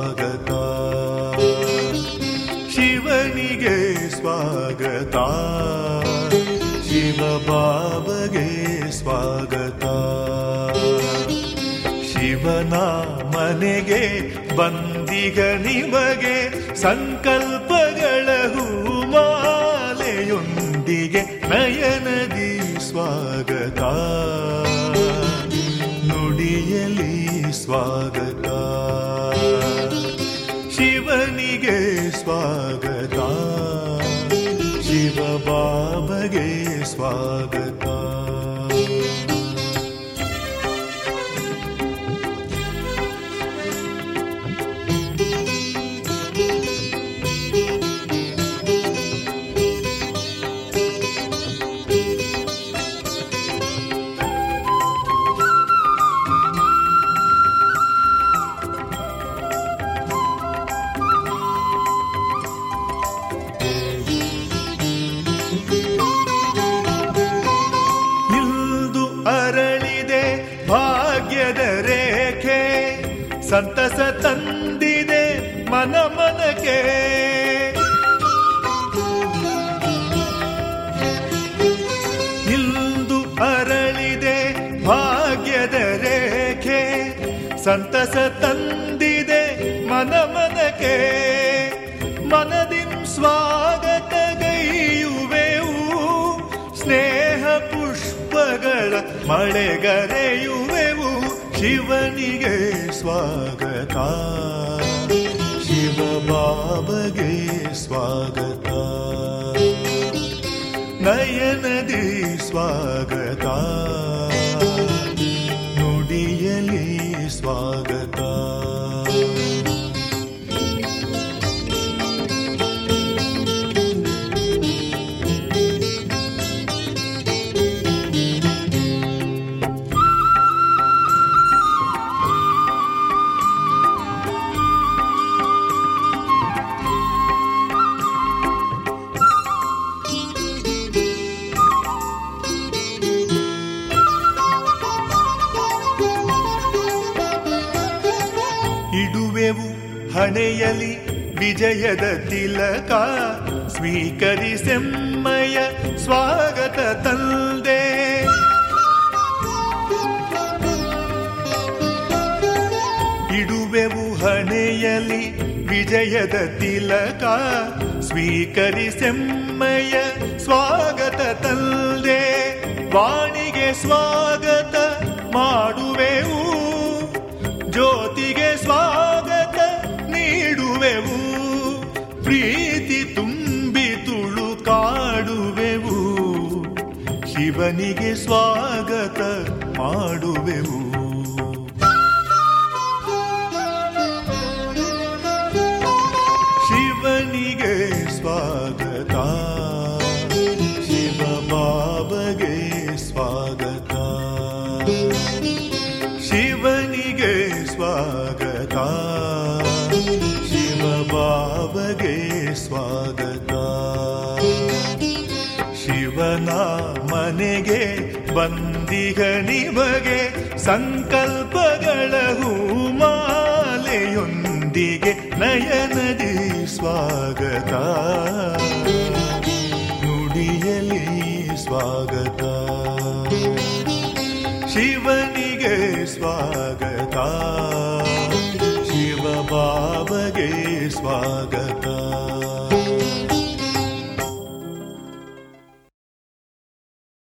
ಸ್ವಾಗತ ಶಿವನಿಗೆ ಸ್ವಾಗತ ಶಿವ ಬಾಬಗೆ ಸ್ವಾಗತ ಶಿವನ ಮನೆಗೆ ಬಂದಿಗ ನಿಮಗೆ ಸಂಕಲ್ಪಗಳ ಹೂಮಾಲೆಯೊಂದಿಗೆ ನಯನದಿ ಸ್ವಾಗತ ನುಡಿಯಲಿ ಸ್ವಾಗತ ಶಿವನಿಗೆ ಸ್ವಾಗತ ಶಿವ ಬಾಬಗೆ ಸ್ವಾಗತ ಇಂದು ಅರಳಿದೆ ಭಾಗ್ಯದ ರೇಖೆ ಸಂತಸ ತಂದಿದೆ ಮನ ಮನಕ್ಕೆ ಇಂದು ಅರಳಿದೆ ಭಾಗ್ಯದ ರೇಖೆ ಸಂತಸ ತಂದಿದೆ ಮನ ಮನಕ್ಕೆ ಮನದಿನ್ ಸ್ವಾಗತ ಗೈಯುವೆವು ಸ್ನೇಹ ಪುಷ್ಪಗಳ ಮಳೆಗರೆಯುವೆವು ಶಿವನಿಗೆ ಸ್ವಾಗತ ಶಿವ ಬಾಬಗೆ ಸ್ವಾಗತ ನಯನದಿ ಸ್ವಾಗತ ನುಡಿಯಲಿ ಸ್ವಾಗತ ಇಡುವೆವು ಹಣೆಯಲಿ ವಿಜಯದ ತಿಲಕ ಸ್ವೀಕರಿಸೆಮ್ಮಯ ಸ್ವಾಗತ ತಂದೆ ಇಡುವೆವು ಹಣೆಯಲಿ ವಿಜಯದ ತಿಲಕ ಸ್ವೀಕರಿಸೆಮ್ಮಯ ಸ್ವಾಗತ ತಂದೆ ವಾಣಿಗೆ ಸ್ವಾಗತ ಮಾಡುವೆವು ಜ್ಯೋತಿಗೆ ಸ್ವಾಗತ ನೀಡುವೆವು ಪ್ರೀತಿ ತುಂಬಿ ತುಳುಕಾಡುವೆವು ಶಿವನಿಗೆ ಸ್ವಾಗತ ಮಾಡುವೆವು ಶಿವನಿಗೆ ಸ್ವಾಗತ ಶಿವ ಬಾಬಗೆ ಸ್ವಾಗತ ಶಿವನಿಗೆ ಸ್ವಾಗತ ಶಿವ ಬಾಬಗೆ ಸ್ವಾಗತ ಶಿವನ ಮನೆಗೆ ಬಂದಿಗ ನಿಮಗೆ ಸಂಕಲ್ಪಗಳ ಹೂಮಾಲೆಯೊಂದಿಗೆ ನಯನದಿ ಸ್ವಾಗತ ನುಡಿಯಲಿ ಸ್ವಾಗತ ಶಿವನಿಗೆ ಸ್ವಾಗತ ಶಿವ ಬಾಬಗೆ ಸ್ವಾಗತ